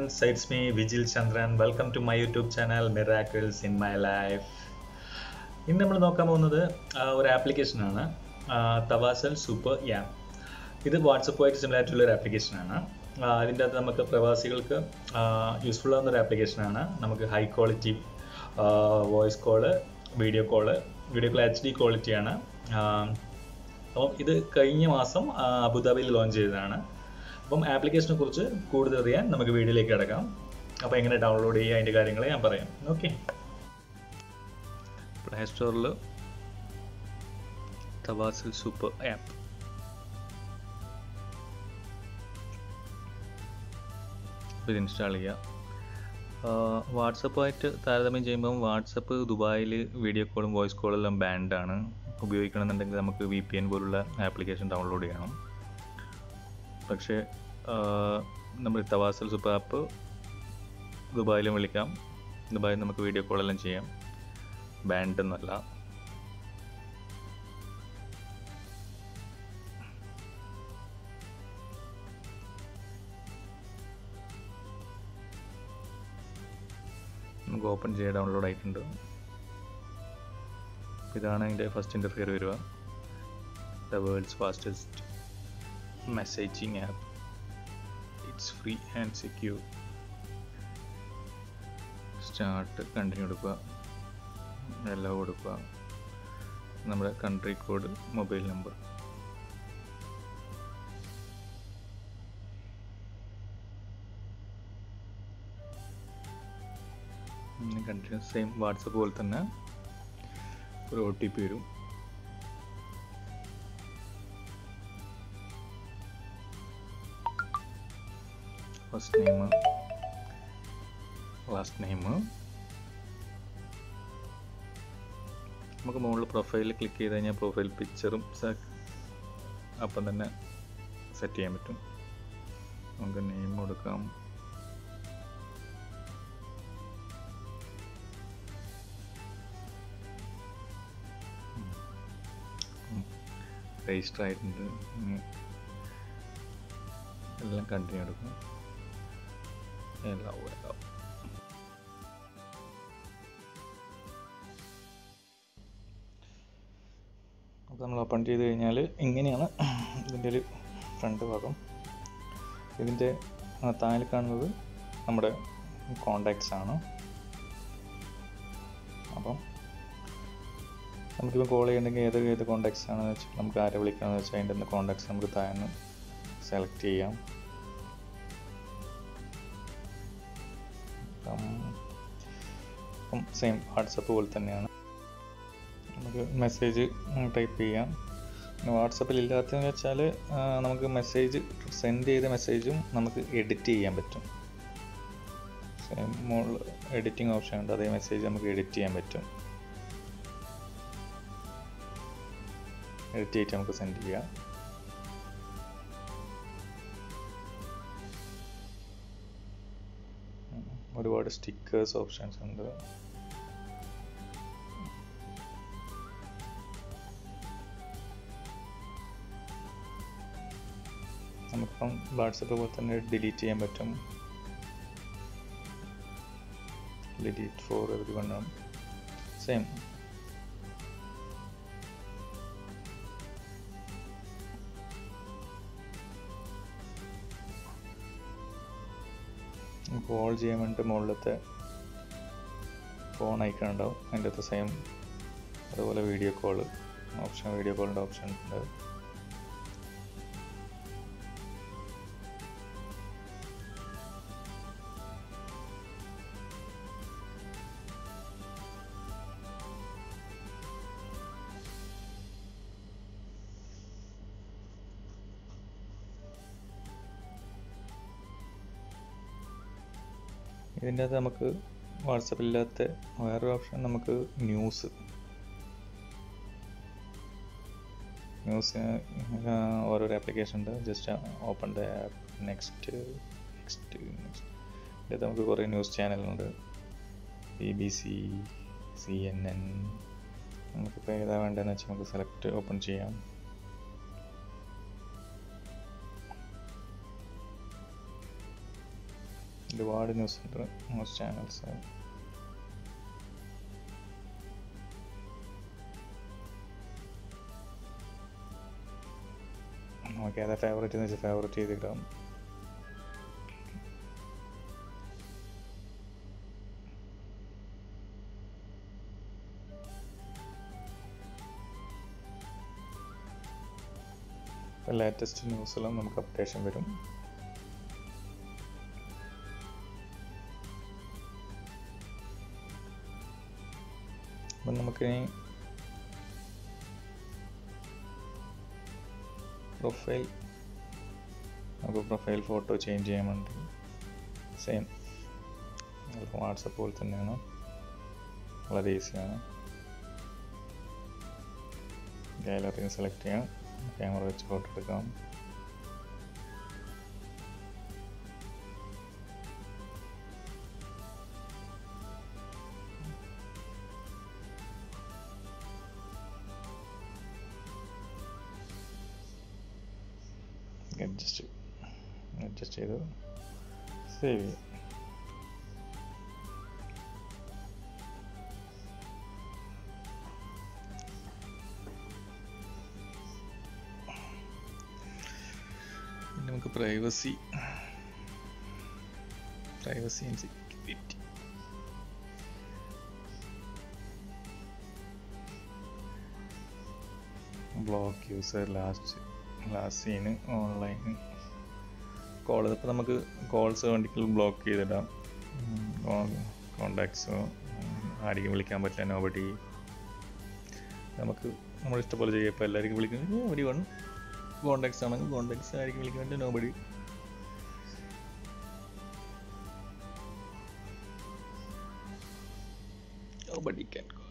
friends, it's me Vijil Chandran. Welcome to my YouTube channel Miracles in My Life. ഇന്ന് നമ്മൾ നോക്കാൻ പോകുന്നത് ആ, ഒരു ആപ്ലിക്കേഷനാണ് തവാസൽ സൂപ്പർ യാം ഇത് വാട്സപ്പുമായിട്ട് സിമിലർ ആയിട്ടുള്ള ഒരു ആപ്ലിക്കേഷനാണ് ഇതിൻ്റെ അകത്ത് നമുക്ക് പ്രവാസികൾക്ക് യൂസ്ഫുൾ ആവുന്ന ഒരു ആപ്ലിക്കേഷനാണ് നമുക്ക് high quality voice call video call video call H D ക്വാളിറ്റിയാണ് അപ്പം ഇത് കഴിഞ്ഞ മാസം ആ, അബുദാബിയിൽ ലോഞ്ച് ചെയ്തതാണ് അപ്പം ആപ്ലിക്കേഷനെ കുറിച്ച് കൂടുതൽ അറിയാൻ നമുക്ക് വീഡിയോയിലേക്ക് കിടക്കാം അപ്പോൾ എങ്ങനെ ഡൗൺലോഡ് ചെയ്യുക അതിൻ്റെ കാര്യങ്ങൾ ഞാൻ പറയാം ഓക്കെ പ്ലേ സ്റ്റോറിൽ തവാസിൽ സൂപ്പർ ആപ്പ് ഇത് ഇൻസ്റ്റാൾ ചെയ്യുക വാട്സപ്പുമായിട്ട് താരതമ്യം ചെയ്യുമ്പം വാട്സപ്പ് ദുബായിൽ വീഡിയോ കോളും വോയിസ് കോളും എല്ലാം ബാൻഡാണ് ഉപയോഗിക്കണമെന്നുണ്ടെങ്കിൽ നമുക്ക് വി പി എൻ പോലുള്ള ആപ്ലിക്കേഷൻ ഡൗൺലോഡ് ചെയ്യണം പക്ഷേ നമ്മൾ തവാസൽ സൂപ്പർ ആപ്പ് ദുബായിലും വിളിക്കാം ദുബായിൽ നമുക്ക് വീഡിയോ കോളെല്ലാം ചെയ്യാം ബാൻഡ് എന്നല്ല നമുക്ക് ഓപ്പൺ ചെയ്യാൻ ഡൗൺലോഡ് ആയിട്ടുണ്ട് ഇതാണ് അതിൻ്റെ ഫസ്റ്റ് ഇൻ്റർഫിയർ വരിക the world's fastest messaging app it's free and secure start continue കൊടുക്കുക എല്ലാം കൊടുക്കുക നമ്മുടെ country code mobile number continue same WhatsApp പോലെ തന്നെ ഒരു ഒ ടി പി വരും ഫസ്റ്റ് നെയിം ലാസ്റ്റ് നെയിം നമുക്ക് മുകളിൽ പ്രൊഫൈലിൽ ക്ലിക്ക് ചെയ്ത് കഴിഞ്ഞാൽ പ്രൊഫൈൽ പിക്ചറും അപ്പം തന്നെ സെറ്റ് ചെയ്യാൻ പറ്റും നമുക്ക് നെയിം കൊടുക്കാം രജിസ്റ്റർ ആയിട്ടുണ്ട് ഉം. എല്ലാം കണ്ടിന്യൂ എടുക്കും എല്ലാം എല്ലാം അപ്പോൾ നമ്മൾ ഓപ്പൺ ചെയ്ത് കഴിഞ്ഞാൽ ഇങ്ങനെയാണ് ഇതിൻ്റെ ഒരു ഫ്രണ്ട് ഭാഗം ഇതിൻ്റെ ആ, താഴെ കാണുന്നത് നമ്മുടെ കോണ്ടാക്ട്സ് ആണ് അപ്പം നമുക്കിപ്പോൾ കോൾ ചെയ്യണമെങ്കിൽ ഏത് ഏത് കോണ്ടാക്ട്സ് ആണെന്ന് വെച്ചാൽ നമുക്ക് ആരെ വിളിക്കണമെന്ന് വെച്ചാൽ അതിൻ്റെ കോണ്ടാക്ട്സ് നമുക്ക് താഴെ സെലക്ട് ചെയ്യാം അപ്പം സെയിം വാട്സപ്പ് പോലെ തന്നെയാണ് നമുക്ക് മെസ്സേജ് ടൈപ്പ് ചെയ്യാം വാട്സപ്പിൽ ഇല്ലാത്തതെന്ന് വെച്ചാൽ നമുക്ക് മെസ്സേജ് സെൻഡ് ചെയ്ത മെസ്സേജും നമുക്ക് എഡിറ്റ് ചെയ്യാൻ പറ്റും സെയിം മുകളിൽ എഡിറ്റിംഗ് ഓപ്ഷൻ ഉണ്ട് അതേ മെസ്സേജ് നമുക്ക് എഡിറ്റ് ചെയ്യാൻ പറ്റും എഡിറ്റ് ചെയ്തിട്ട് നമുക്ക് സെൻഡ് ചെയ്യാം ഉം. ഒരുപാട് സ്റ്റിക്കേഴ്സ് ഓപ്ഷൻസ് ഉണ്ട് നമുക്കിപ്പം വാട്സപ്പ് പോലെ തന്നെ ഡിലീറ്റ് ചെയ്യാൻ പറ്റും delete for everyone same call ചെയ്യാൻ വേണ്ടി മുകളിലത്തെ ഫോൺ ഐക്കൺ ഉണ്ടാവും അതിൻ്റെ അകത്ത് സെയിം അതുപോലെ വീഡിയോ കോള് ഓപ്ഷൻ വീഡിയോ കോളിൻ്റെ ഓപ്ഷൻ ഉണ്ട് ഇതിൻ്റെ അകത്ത് നമുക്ക് വാട്സപ്പില്ലാത്ത വേറൊരു ഓപ്ഷൻ നമുക്ക് ന്യൂസ് ന്യൂസ് ഓരോരോ ആപ്ലിക്കേഷൻ ഉണ്ട് just open the app next next next ഇതിൽ നമുക്ക് കുറേ ന്യൂസ് ചാനലുണ്ട് B B C C N N നമുക്കിപ്പോൾ ഏതാ വേണ്ടതെന്ന് വെച്ചാൽ നമുക്ക് സെലക്ട് ഓപ്പൺ ചെയ്യാം ഒരുപാട് ന്യൂസ് സെൻറ്റർ ന്യൂസ് ചാനൽസ് നമുക്ക് ഏതാ ഫേവറേറ്റ് എന്ന് വെച്ചാൽ ഫേവറേറ്റ് ചെയ്തിടാം ലേറ്റസ്റ്റ് ന്യൂസെല്ലാം നമുക്ക് അപ്ഡേഷൻ വരും അപ്പം നമുക്കിനി പ്രൊഫൈൽ നമുക്ക് പ്രൊഫൈൽ ഫോട്ടോ ചേഞ്ച് ചെയ്യാൻ വേണ്ടി സെയിം വാട്സപ്പ് പോലെ തന്നെയാണ് വളരെ ഈസിയാണ് ഗാലറിയിൽ സെലക്ട് ചെയ്യാം ക്യാമറ വെച്ച് ഫോട്ടോ എടുക്കാം അഡ്ജസ്റ്റ് അഡ്ജസ്റ്റ് ചെയ്ത് സേവ് ചെയ്യും പിന്നെ നമുക്ക് privacy privacy and security block user last last seen online call ഇപ്പോൾ നമുക്ക് കോൾസ് വേണ്ടിക്കുള്ള ബ്ലോക്ക് ചെയ്തിടാം കോണ്ടാക്ട്സോ ആരെയും വിളിക്കാൻ പറ്റില്ല നോബഡി നമുക്ക് നമ്മൾ ഇഷ്ടപോലെ ചെയ്യാം ഇപ്പോൾ എല്ലാവർക്കും വിളിക്കുന്നത് എവരി വൺ കോണ്ടാക്ട്സ് ആണെങ്കിൽ കോണ്ടാക്ട്സ് ആയിരിക്കും വിളിക്കുന്നുണ്ട് nobody Nobody can call.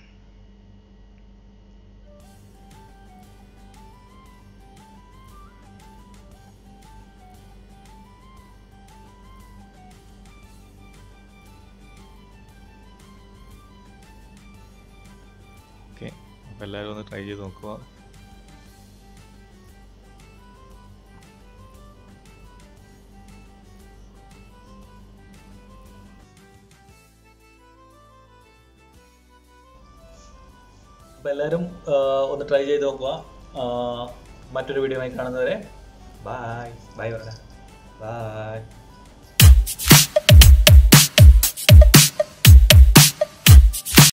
Okay അപ്പോൾ എല്ലാവരും ഒന്ന് ട്രൈ ചെയ്ത് നോക്കുക അപ്പോൾ എല്ലാവരും ഒന്ന് ട്രൈ ചെയ്ത് നോക്കുക ആ, മറ്റൊരു വീഡിയോ ആയി കാണുന്നവരെ ബായ് ബൈ പറയാം ബായ്